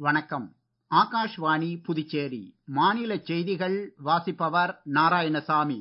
வணக்கம் ஆகாஷ்வாணி புதுச்சேரி மாநில செய்திகள் வாசிப்பவர் நாராயணசாமி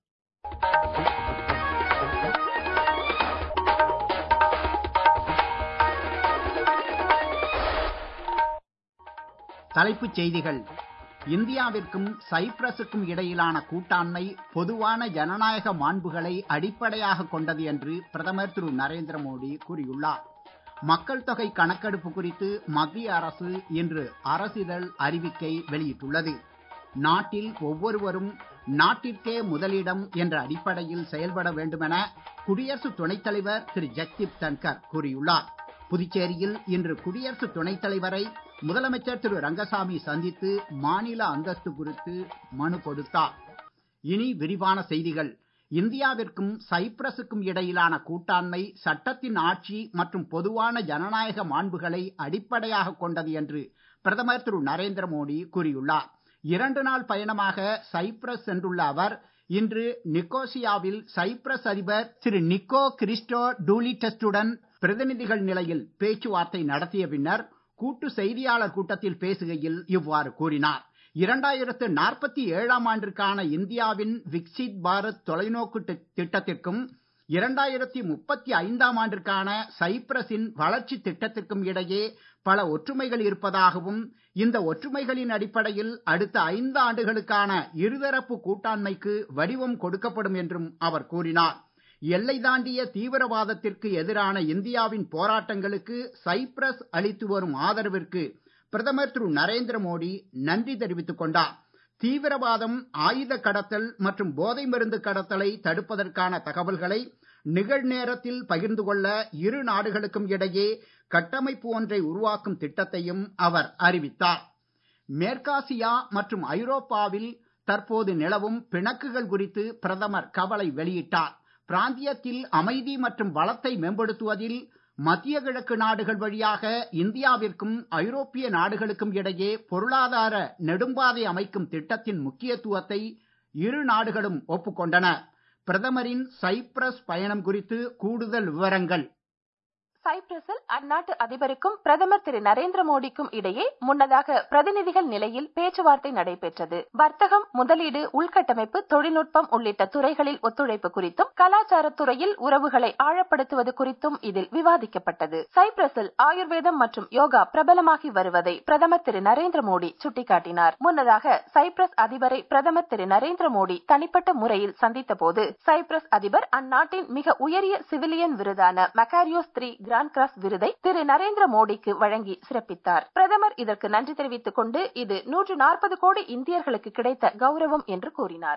தலைப்புச் செய்திகள் இந்தியாவிற்கும் சைப்ரசுக்கும் இடையிலான கூட்டாண்மை பொதுவான ஜனநாயக மாண்புகளை அடிப்படையாக கொண்டது என்று பிரதமர் திரு நரேந்திர மோடி கூறியுள்ளார் மக்கள் தொகை கணக்கெடுப்பு குறித்து மத்திய அரசு இன்று அரசிதழ் அறிவிக்கை வெளியிட்டுள்ளது நாட்டில் ஒவ்வொருவரும் நாட்டிற்கே முதலிடம் என்ற அடிப்படையில் செயல்பட வேண்டுமென குடியரசு துணைத் தலைவர் திரு ஜெக்தீப் தன்கர் கூறியுள்ளார் புதுச்சேரியில் இன்று குடியரசு துணைத் தலைவரை முதலமைச்சர் திரு ரங்கசாமி சந்தித்து மாநில அந்தஸ்து குறித்து மனு கொடுத்தார் இனி விரிவான செய்திகள் இந்தியாவிற்கும் சைப்ரசுக்கும் இடையிலான கூட்டாண்மை சட்டத்தின் ஆட்சி மற்றும் பொதுவான ஜனநாயக மாண்புகளை அடிப்படையாக கொண்டது என்று பிரதமர் திரு நரேந்திர மோடி கூறியுள்ளார் இரண்டு நாள் பயணமாக சைப்ரஸ் சென்றுள்ள அவர் இன்று நிக்கோசியாவில் சைப்ரஸ் அதிபர் திரு நிக்கோ கிறிஸ்டோ டூலிடஸ்டுடன் பிரதிநிதிகள் நிலையில் பேச்சுவார்த்தை நடத்திய பின்னர் கூட்டு செய்தியாளர் கூட்டத்தில் பேசுகையில் இவ்வாறு கூறினார் இரண்டாயிரத்து நாற்பத்தி ஏழாம் ஆண்டிற்கான இந்தியாவின் விக்சித் பாரத் தொலைநோக்கு திட்டத்திற்கும் இரண்டாயிரத்தி முப்பத்தி ஐந்தாம் ஆண்டிற்கான சைப்ரஸின் வளர்ச்சி திட்டத்திற்கும் இடையே பல ஒற்றுமைகள் இருப்பதாகவும் இந்த ஒற்றுமைகளின் அடிப்படையில் அடுத்த ஐந்து ஆண்டுகளுக்கான இருதரப்பு கூட்டாண்மைக்கு வடிவம் கொடுக்கப்படும் என்றும் அவர் கூறினார் எல்லை தாண்டிய தீவிரவாதத்திற்கு எதிரான இந்தியாவின் போராட்டங்களுக்கு சைப்ரஸ் அளித்து வரும் ஆதரவிற்கு பிரதமர் திரு நரேந்திர மோடி நன்றி தெரிவித்துக் கொண்டார் தீவிரவாதம் ஆயுத கடத்தல் மற்றும் போதை மருந்து கடத்தலை தடுப்பதற்கான தகவல்களை நிகழ்நேரத்தில் பகிர்ந்து கொள்ள இரு நாடுகளுக்கும் இடையே கட்டமைப்பு ஒன்றை உருவாக்கும் திட்டத்தையும் அவர் அறிவித்தார் மேற்காசியா மற்றும் ஐரோப்பாவில் தற்போது நிலவும் பிணக்குகள் குறித்து பிரதமர் கவலை வெளியிட்டார் பிராந்தியத்தில் அமைதி மற்றும் வளத்தை மேம்படுத்துவதில் மத்திய கிழக்கு நாடுகள் வழியாக இந்தியாவிற்கும் ஐரோப்பிய நாடுகளுக்கும் இடையே பொருளாதார நெடும்பாதை அமைக்கும் திட்டத்தின் முக்கியத்துவத்தை இரு நாடுகளும் ஒப்புக்கொண்டன பிரதமரின் சைப்ரஸ் பயணம் குறித்து கூடுதல் விவரங்கள் சைப்ரஸில் அந்நாட்டு அதிபருக்கும் பிரதமர் திரு நரேந்திர மோடிக்கும் இடையே முன்னதாக பிரதிநிதிகள் நிலையில் பேச்சுவார்த்தை நடைபெற்றது வர்த்தகம் முதலீடு உள்கட்டமைப்பு தொழில்நுட்பம் உள்ளிட்ட துறைகளில் ஒத்துழைப்பு குறித்தும் கலாச்சாரத்துறையில் உறவுகளை ஆழப்படுத்துவது குறித்தும் இதில் விவாதிக்கப்பட்டது சைப்ரஸில் ஆயுர்வேதம் மற்றும் யோகா பிரபலமாகி வருவதை பிரதமர் திரு நரேந்திர மோடி சுட்டிக்காட்டினார் முன்னதாக சைப்ரஸ் அதிபரை பிரதமர் திரு நரேந்திர மோடி தனிப்பட்ட முறையில் சந்தித்த போது சைப்ரஸ் அதிபர் அந்நாட்டின் மிக உயரிய சிவிலியன் விருதான மெக்காரியோஸ் த்ரீ கிராண்ட் கிராஸ் விருதை திரு நரேந்திர மோடிக்கு வழங்கி சிறப்பித்தார் பிரதமர் இதற்கு நன்றி தெரிவித்துக் கொண்டு இது நூற்று நாற்பது கோடி இந்தியர்களுக்கு கிடைத்த கௌரவம் என்று கூறினார்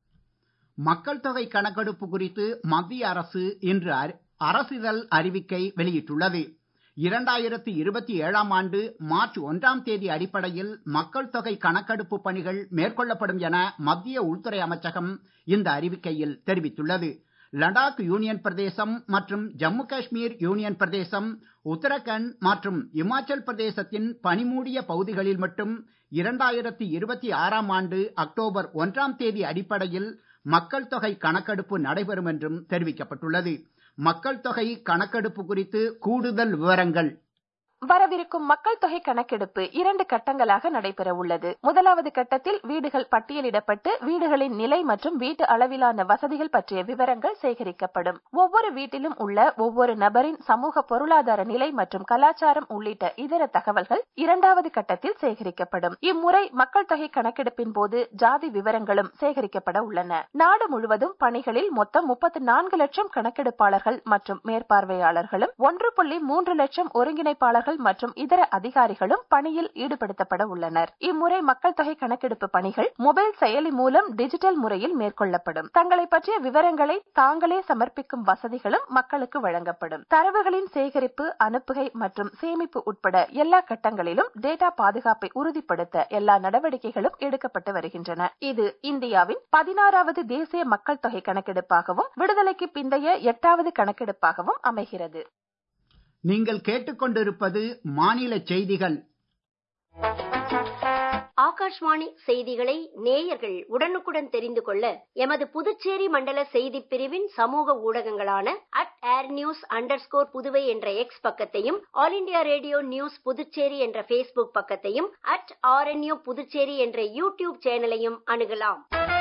மக்கள் தொகை கணக்கெடுப்பு குறித்து மத்திய அரசு இன்று அரசிதழ் அறிவிக்கை வெளியிட்டுள்ளது இரண்டாயிரத்தி இருபத்தி ஏழாம் ஆண்டு மார்ச் ஒன்றாம் தேதி அடிப்படையில் மக்கள் தொகை கணக்கெடுப்பு பணிகள் மேற்கொள்ளப்படும் என மத்திய உள்துறை அமைச்சகம் இந்த அறிவிக்கையில் தெரிவித்துள்ளது லடாக் யூனியன் பிரதேசம் மற்றும் ஜம்மு காஷ்மீர் யூனியன் பிரதேசம் உத்தரகண்ட் மற்றும் இமாச்சல் பிரதேசத்தின் பனிமூடிய பகுதிகளில் மட்டும் இரண்டாயிரத்தி இருபத்தி ஆறாம் ஆண்டு அக்டோபர் ஒன்றாம் தேதி அடிப்படையில் மக்கள் தொகை கணக்கெடுப்பு நடைபெறும் என்றும் தெரிவிக்கப்பட்டுள்ளது மக்கள் தொகை கணக்கெடுப்பு குறித்து கூடுதல் விவரங்கள் வரவிருக்கும் மக்கள் தொகை கணக்கெடுப்பு இரண்டு கட்டங்களாக நடைபெற உள்ளது முதலாவது கட்டத்தில் வீடுகள் பட்டியலிடப்பட்டு வீடுகளின் நிலை மற்றும் வீட்டு அளவிலான வசதிகள் பற்றிய விவரங்கள் சேகரிக்கப்படும் ஒவ்வொரு வீட்டிலும் உள்ள ஒவ்வொரு நபரின் சமூக பொருளாதார நிலை மற்றும் கலாச்சாரம் உள்ளிட்ட இதர தகவல்கள் இரண்டாவது கட்டத்தில் சேகரிக்கப்படும் இம்முறை மக்கள் தொகை கணக்கெடுப்பின் போது ஜாதி விவரங்களும் சேகரிக்கப்பட உள்ளன நாடு முழுவதும் பணிகளில் மொத்தம் முப்பத்தி நான்கு லட்சம் கணக்கெடுப்பாளர்கள் மற்றும் மேற்பார்வையாளர்களும் ஒன்று புள்ளி மூன்று லட்சம் ஒருங்கிணைப்பாளர்கள் அதிகாரிகள் மற்றும் இதர அதிகாரிகளும் பணியில் ஈடுபடுத்தப்பட உள்ளனர் இம்முறை மக்கள் தொகை கணக்கெடுப்பு பணிகள் மொபைல் செயலி மூலம் டிஜிட்டல் முறையில் மேற்கொள்ளப்படும் தங்களை பற்றிய விவரங்களை தாங்களே சமர்ப்பிக்கும் வசதிகளும் மக்களுக்கு வழங்கப்படும் தரவுகளின் சேகரிப்பு அனுப்புகை மற்றும் சேமிப்பு உட்பட எல்லா கட்டங்களிலும் டேட்டா பாதுகாப்பை உறுதிப்படுத்த எல்லா நடவடிக்கைகளும் எடுக்கப்பட்டு வருகின்றன இது இந்தியாவின் பதினாறாவது தேசிய மக்கள் தொகை கணக்கெடுப்பாகவும் விடுதலைக்கு பிந்தைய எட்டாவது கணக்கெடுப்பாகவும் அமைகிறது நீங்கள் கேட்டுக்கொண்டிருப்பது மாநில செய்திகள் ஆகாஷ்வாணி செய்திகளை நேயர்கள் உடனுக்குடன் தெரிந்து கொள்ள எமது புதுச்சேரி மண்டல செய்தி பிரிவின் சமூக ஊடகங்களான at air news under Puduvai என்ற எக்ஸ் பக்கத்தையும் All India Radio News Puducherry என்ற பேஸ்புக் பக்கத்தையும் அட் ஆர்என்யூ புதுச்சேரி என்ற யூடியூப் சேனலையும் அணுகலாம்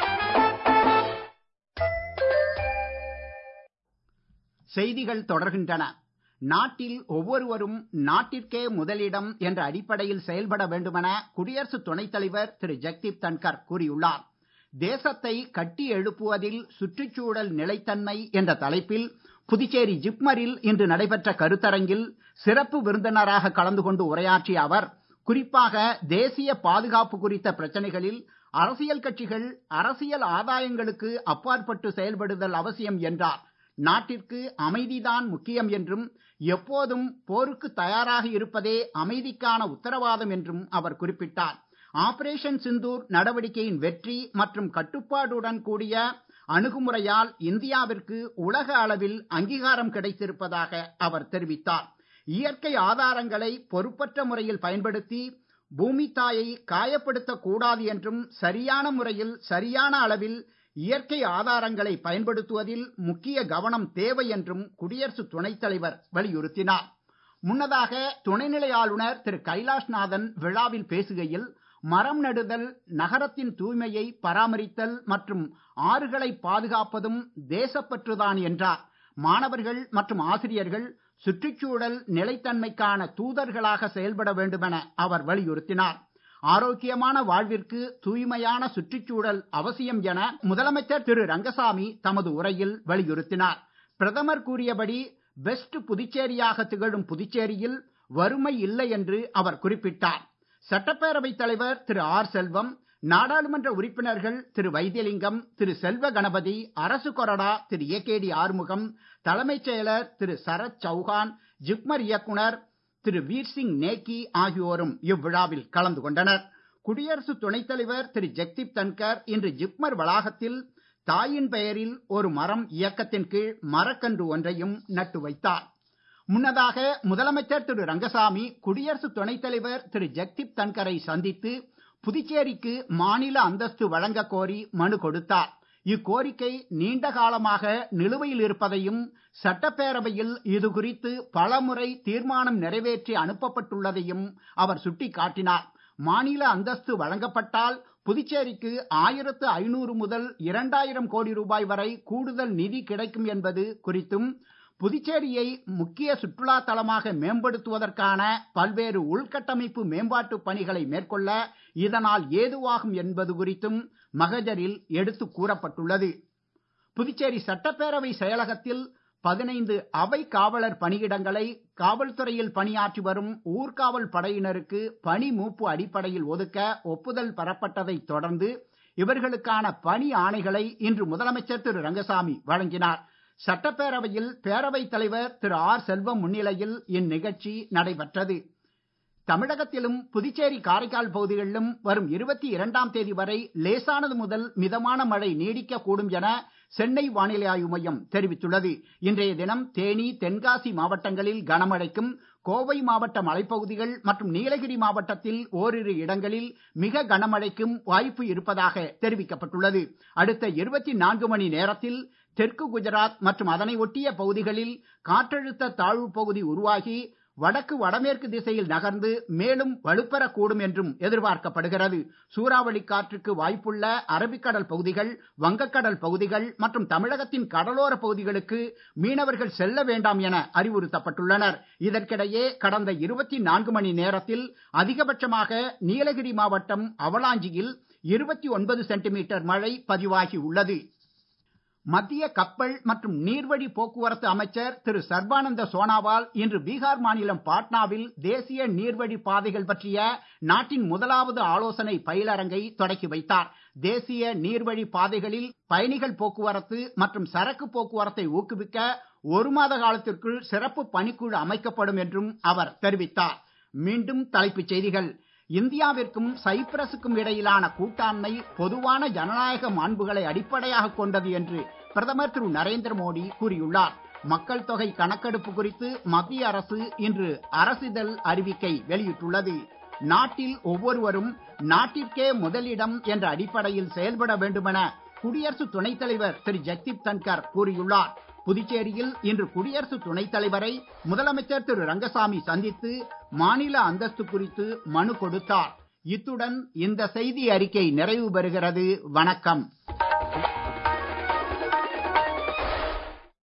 செய்திகள் தொடர்கின்றன நாட்டில் ஒவ்வொருவரும் நாட்டிற்கே முதலிடம் என்ற அடிப்படையில் செயல்பட வேண்டுமென குடியரசு துணைத் தலைவர் திரு ஜெக்தீப் தன்கர் கூறியுள்ளார் தேசத்தை கட்டி எழுப்புவதில் சுற்றுச்சூழல் நிலைத்தன்மை என்ற தலைப்பில் புதுச்சேரி ஜிப்மரில் இன்று நடைபெற்ற கருத்தரங்கில் சிறப்பு விருந்தினராக கலந்து கொண்டு உரையாற்றிய அவர் குறிப்பாக தேசிய பாதுகாப்பு குறித்த பிரச்சனைகளில் அரசியல் கட்சிகள் அரசியல் ஆதாயங்களுக்கு அப்பாற்பட்டு செயல்படுதல் அவசியம் என்றார் நாட்டிற்கு அமைதிதான் முக்கியம் என்றும் எப்போதும் போருக்கு தயாராக இருப்பதே அமைதிக்கான உத்தரவாதம் என்றும் அவர் குறிப்பிட்டார் ஆபரேஷன் சிந்தூர் நடவடிக்கையின் வெற்றி மற்றும் கட்டுப்பாடுடன் கூடிய அணுகுமுறையால் இந்தியாவிற்கு உலக அளவில் அங்கீகாரம் கிடைத்திருப்பதாக அவர் தெரிவித்தார் இயற்கை ஆதாரங்களை பொறுப்பற்ற முறையில் பயன்படுத்தி பூமி தாயை காயப்படுத்தக் கூடாது என்றும் சரியான முறையில் சரியான அளவில் இயற்கை ஆதாரங்களை பயன்படுத்துவதில் முக்கிய கவனம் தேவை என்றும் குடியரசு துணைத் தலைவர் வலியுறுத்தினார் முன்னதாக துணைநிலை ஆளுநர் திரு கைலாஷ்நாதன் விழாவில் பேசுகையில் மரம் நடுதல் நகரத்தின் தூய்மையை பராமரித்தல் மற்றும் ஆறுகளை பாதுகாப்பதும் தேசப்பற்றுதான் என்றார் மாணவர்கள் மற்றும் ஆசிரியர்கள் சுற்றுச்சூழல் நிலைத்தன்மைக்கான தூதர்களாக செயல்பட வேண்டுமென அவர் வலியுறுத்தினார் ஆரோக்கியமான வாழ்விற்கு தூய்மையான சுற்றுச்சூழல் அவசியம் என முதலமைச்சர் திரு ரங்கசாமி தமது உரையில் வலியுறுத்தினார் பிரதமர் கூறியபடி பெஸ்ட் புதுச்சேரியாக திகழும் புதுச்சேரியில் வறுமை இல்லை என்று அவர் குறிப்பிட்டார் சட்டப்பேரவைத் தலைவர் திரு ஆர் செல்வம் நாடாளுமன்ற உறுப்பினர்கள் திரு வைத்தியலிங்கம் திரு செல்வ கணபதி அரசு கொறடா Thiru A K T Arumugam தலைமைச் செயலர் திரு சரத் சௌஹான் ஜிப்மர் இயக்குனர் திரு வீர்சிங் நேக்கி ஆகியோரும் இவ்விழாவில் கலந்து கொண்டனர் குடியரசு துணைத் தலைவர் திரு ஜெக்தீப் தன்கர் இன்று ஜிப்மர் வளாகத்தில் தாயின் பெயரில் ஒரு மரம் இயக்கத்தின் கீழ் மரக்கன்று ஒன்றையும் நட்டு வைத்தார் முன்னதாக முதலமைச்சர் திரு ரங்கசாமி குடியரசு துணைத் தலைவர் திரு ஜெக்தீப் தன்கரை சந்தித்து புதுச்சேரிக்கு மாநில அந்தஸ்து வழங்க கோரி மனு கொடுத்தார் இக்கோரிக்கை நீண்ட காலமாக நிலுவையில் இருப்பதையும் சட்டப்பேரவையில் இது குறித்து பலமுறை தீர்மானம் நிறைவேற்றி அனுப்பப்பட்டுள்ளதையும் அவர் சுட்டிக்காட்டினார் மாநில அந்தஸ்து வழங்கப்பட்டால் புதுச்சேரிக்கு ஆயிரத்து ஐநூறு முதல் இரண்டாயிரம் கோடி ரூபாய் வரை கூடுதல் நிதி கிடைக்கும் என்பது குறித்தும் புதுச்சேரியை முக்கிய சுற்றுலா தலமாக மேம்படுத்துவதற்கான பல்வேறு உள்கட்டமைப்பு மேம்பாட்டு பணிகளை மேற்கொள்ள இதனால் ஏதுவாகும் என்பது குறித்தும் மகஜரில் எடுத்து கூறப்பட்டுள்ளது புதுச்சேரி சட்டப்பேரவை செயலகத்தில் பதினைந்து அவை காவலர் பணியிடங்களை காவல்துறையில் பணியாற்றி வரும் ஊர்காவல் படையினருக்கு பணி மூப்பு அடிப்படையில் ஒதுக்க ஒப்புதல் பெறப்பட்டதைத் தொடர்ந்து இவர்களுக்கான பணி ஆணைகளை இன்று முதலமைச்சர் திரு ரங்கசாமி வழங்கினார் சட்டப்பேரவையில் பேரவைத் தலைவர் திரு ஆர் செல்வம் முன்னிலையில் இந்நிகழ்ச்சி நடைபெற்றது தமிழகத்திலும் புதுச்சேரி காரைக்கால் பகுதிகளிலும் வரும் இருபத்தி இரண்டாம் தேதி வரை லேசானது முதல் மிதமான மழை நீடிக்க கூடும் என சென்னை வானிலை ஆய்வு மையம் தெரிவித்துள்ளது இன்றைய தினம் தேனி தென்காசி மாவட்டங்களில் கனமழைக்கும் கோவை மாவட்ட மலைப்பகுதிகள் மற்றும் நீலகிரி மாவட்டத்தில் ஓரிரு இடங்களில் மிக கனமழைக்கும் வாய்ப்பு இருப்பதாக தெரிவிக்கப்பட்டுள்ளது அடுத்த இருபத்தி நான்கு மணி நேரத்தில் தெற்கு குஜராத் மற்றும் அதனை ஒட்டிய பகுதிகளில் காற்றழுத்த தாழ்வு பகுதி உருவாகி வடக்கு வடமேற்கு திசையில் நகர்ந்து மேலும் வலுப்பெறக்கூடும் என்றும் எதிர்பார்க்கப்படுகிறது சூறாவளி காற்றுக்கு வாய்ப்புள்ள அரபிக்கடல் பகுதிகள் வங்கக்கடல் பகுதிகள் மற்றும் தமிழகத்தின் கடலோர பகுதிகளுக்கு மீனவர்கள் செல்ல வேண்டாம் என அறிவுறுத்தப்பட்டுள்ளனர் இதற்கிடையே கடந்த இருபத்தி நான்கு மணி நேரத்தில் அதிகபட்சமாக நீலகிரி மாவட்டம் அவலாஞ்சியில் இருபத்தி ஒன்பது சென்டிமீட்டர் மழை பதிவாகி உள்ளது மத்திய கப்பல் மற்றும் நீர்வழி போக்குவரத்து அமைச்சர் திரு சர்பானந்த சோனாவால் இன்று பீகார் மாநிலம் பாட்னாவில் தேசிய நீர்வழி பாதைகள் பற்றிய நாட்டின் முதலாவது ஆலோசனை பயிலரங்கை தொடக்கி வைத்தார் தேசிய நீர்வழி பாதைகளில் பயணிகள் போக்குவரத்து மற்றும் சரக்கு போக்குவரத்தை ஊக்குவிக்க ஒரு மாத காலத்திற்குள் சிறப்பு பணிக்குழு அமைக்கப்படும் என்றும் அவர் தெரிவித்தார் மீண்டும் தலைப்புச் செய்திகள் இந்தியாவிற்கும் சைப்ரஸுக்கும் இடையிலான கூட்டாண்மை பொதுவான ஜனநாயக மாண்புகளை அடிப்படையாக கொண்டது என்று பிரதமர் திரு நரேந்திர மோடி கூறியுள்ளார் மக்கள் தொகை கணக்கெடுப்பு குறித்து மத்திய அரசு இன்று அரசிதழ் அறிவிக்கை வெளியிட்டுள்ளது நாட்டில் ஒவ்வொருவரும் நாட்டிற்கே முதலிடம் என்ற அடிப்படையில் செயல்பட வேண்டுமென குடியரசு துணைத் தலைவர் திரு ஜெக்தீப் தன்கர் கூறியுள்ளார் புதுச்சேரியில் இன்று குடியரசு துணைத் தலைவரை முதலமைச்சர் திரு ரங்கசாமி சந்தித்து மாநில அந்தஸ்து குறித்து மனு கொடுத்தார் இத்துடன் இந்த செய்தி அறிக்கை நிறைவு பெறுகிறது வணக்கம்